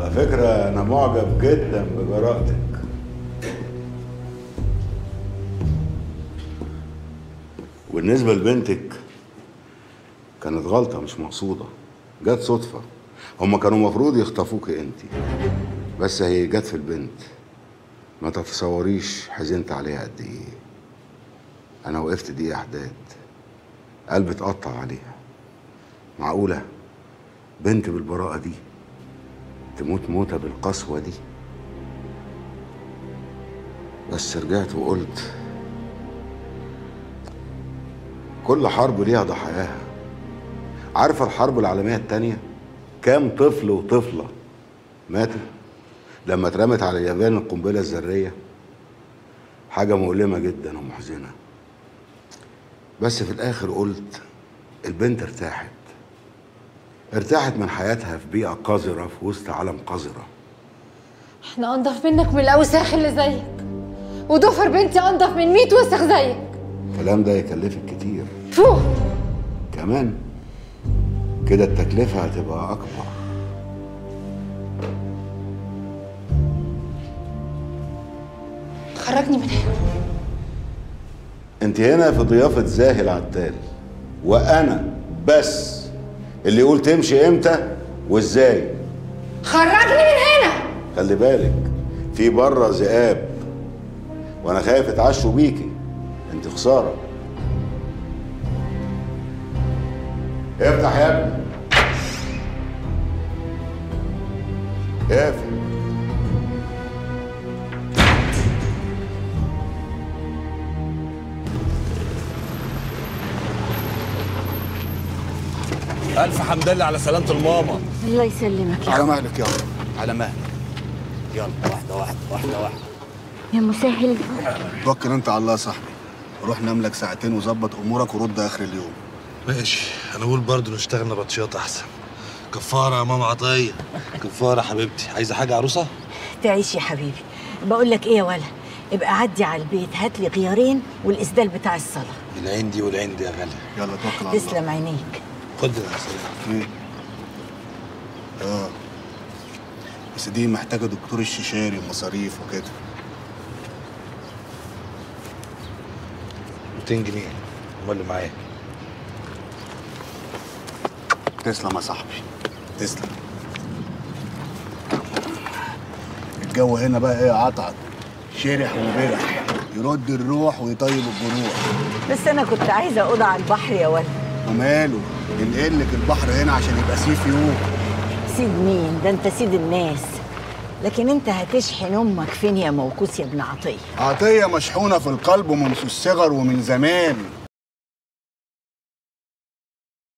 على فكرة أنا معجب جدا بجرأتك وبالنسبة لبنتك كانت غلطة مش مقصودة جت صدفة هما كانوا المفروض يخطفوك انت بس هي جت في البنت ما تتصوريش حزنت عليها قد ايه انا وقفت دي احداد قلبي اتقطع عليها معقولة بنت بالبراءة دي تموت موتة بالقسوة دي بس رجعت وقلت كل حرب ليها ضحاياها عارفة الحرب العالمية التانية كام طفل وطفلة ماتوا لما اترمت على اليابان القنبلة الذرية حاجة مؤلمة جدا ومحزنة بس في الآخر قلت البنت ارتاحت ارتاحت من حياتها في بيئة قذرة في وسط عالم قذرة احنا انضف منك من الاوساخ اللي زيك وضفر بنتي انضف من 100 وسخ زيك الكلام ده يكلفك كتير فوق كمان كده التكلفة هتبقى أكبر خرجني من هنا انت هنا في ضيافة زاهي العتال وأنا بس اللي يقول تمشي امتى وازاي خرجني من هنا خلي بالك في بره ذئاب وانا خايف اتعشوا بيكي انت خساره افتح يا ابني اقفل ألف حمد لله على سلامة الماما الله يسلمك يا على مهلك يلا على مهلك يلا واحدة واحدة واحدة واحدة يا مسهل توكل انت على الله يا صاحبي روح نام لك ساعتين وظبط امورك ورد اخر اليوم ماشي انا بقول برضه نشتغل نبطشيات احسن كفاره يا ماما عطيه كفاره حبيبتي عايزه حاجه عروسه تعيش يا حبيبي بقول لك ايه يا ولا ابقى عدي على البيت هات لي غيارين والاسدال بتاع الصلاه العين دي والعين دي يا غالي يلا توكل على الله تسلم عينيك خد يا سلام ايه اه بس دي محتاجه دكتور الششاري ومصاريف وكده 200 جنيه امال اللي معايا تسلم يا صاحبي تسلم الجو هنا بقى ايه عطعط شرح وبرح يرد الروح ويطيب الجروح بس انا كنت عايزه اوضه على البحر يا ولا وماله ننقلك البحر هنا عشان يبقى سي فيو سيد مين ده انت سيد الناس لكن انت هتشحن امك فين يا موكوس يا ابن عطيه عطية مشحونة في القلب ومنذ الصغر ومن زمان